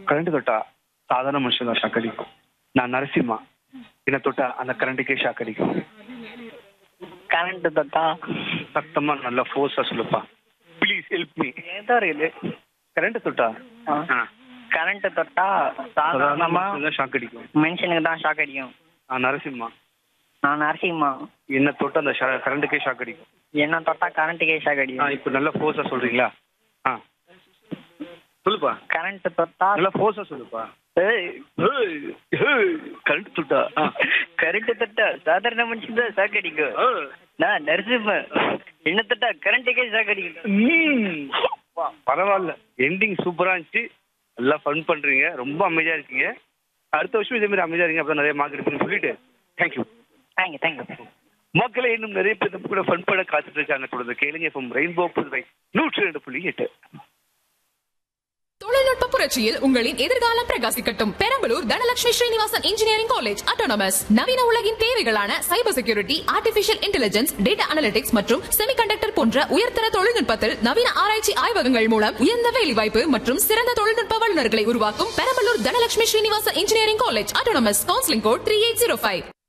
Current தொட்டா சாதாரண மனுஷன் தான் ஷாக் அடிக்கும் நான் நரசிம்மா என்ன தொட்டா அந்த கரண்ட்டுக்கே ஷாக் அடிக்கும் கரண்ட் தொட்டா சத்தமா நல்லா ஃபோர்ஸா சொல்லுப்பா ப்ளீஸ் ஹெல்ப் மீ ஏதோ இருக்குது கரண்ட் தொட்டா ஆ. கரண்ட் தொட்டா சாதாரணமா ஷாக் அடிக்கும் மனுஷனுக்கு தான் ஷாக் அடிக்கும் நான் நரசிம்மா நான் நரசிம்மா என்ன தொட்டா அந்த கரண்ட்டுக்கே ஷாக் அடிக்கும் என்ன தொட்டா கரண்ட்டுக்கே ஷாக் ஆ அடிக்கும் இப்போ நல்லா ஃபோர்ஸா சொல்றீங்களா ஆ சொல்லுப்பா கரண்ட் தொட்டா நல்லா ஃபோர்ஸா சொல்லுப்பா ஏய், கரண்ட் தொட்டா ஆ. கரண்ட் தொட்டா சாதாரண மனுஷன் தான் ஷாக் அடிக்கும் ஆ. நான் நரசிம்மா என்ன தொட்டா கரண்ட்டுக்கே ஷாக் அடிக்கும் ம். வா, பரவாயில்ல எண்டிங் சூப்பரா இருந்துச்சு நல்லா ஃபன் பண்றீங்க ரொம்ப அமைதியா இருக்கீங்க அடுத்த வருஷம் இதே மாதிரி அமைதியா இருங்க அப்பதான் நிறைய மார்க் எடுப்பீங்கன்னு சொல்லிட்டு தேங்க்யூ தேங்க்யூ தேங்க்யூ மக்களே இன்னும் நிறைய பேர் நம்ம கூட ஃபன் பண்ண காத்துட்டு இருக்காங்க தொடர்ந்து கேளுங்க இப்போ ரெயின்போ புதுவை நூற்றி ரெண்டு புள்ளி எட்டு தொழில்நுட்ப புரட்சியில் உங்களின் எதிர்காலம் பிரகாசிக்கட்டும் Perambalur Dhanalakshmi Srinivasan engineering college autonomous நவீன உலகின் தேவைகளான cyber security artificial intelligence data analytics மற்றும் செமிகண்டக்டர் போன்ற உயர்தர தொழில்நுட்பத்தில் நவீன ஆராய்ச்சி ஆய்வகங்கள் மூலம் உயர்ந்த வேலைவாய்ப்பு மற்றும் சிறந்த தொழில்நுட்ப வல்லுநர்களை உருவாக்கும் Perambalur Dhanalakshmi Srinivasan engineering college autonomous counselling code three eight zero five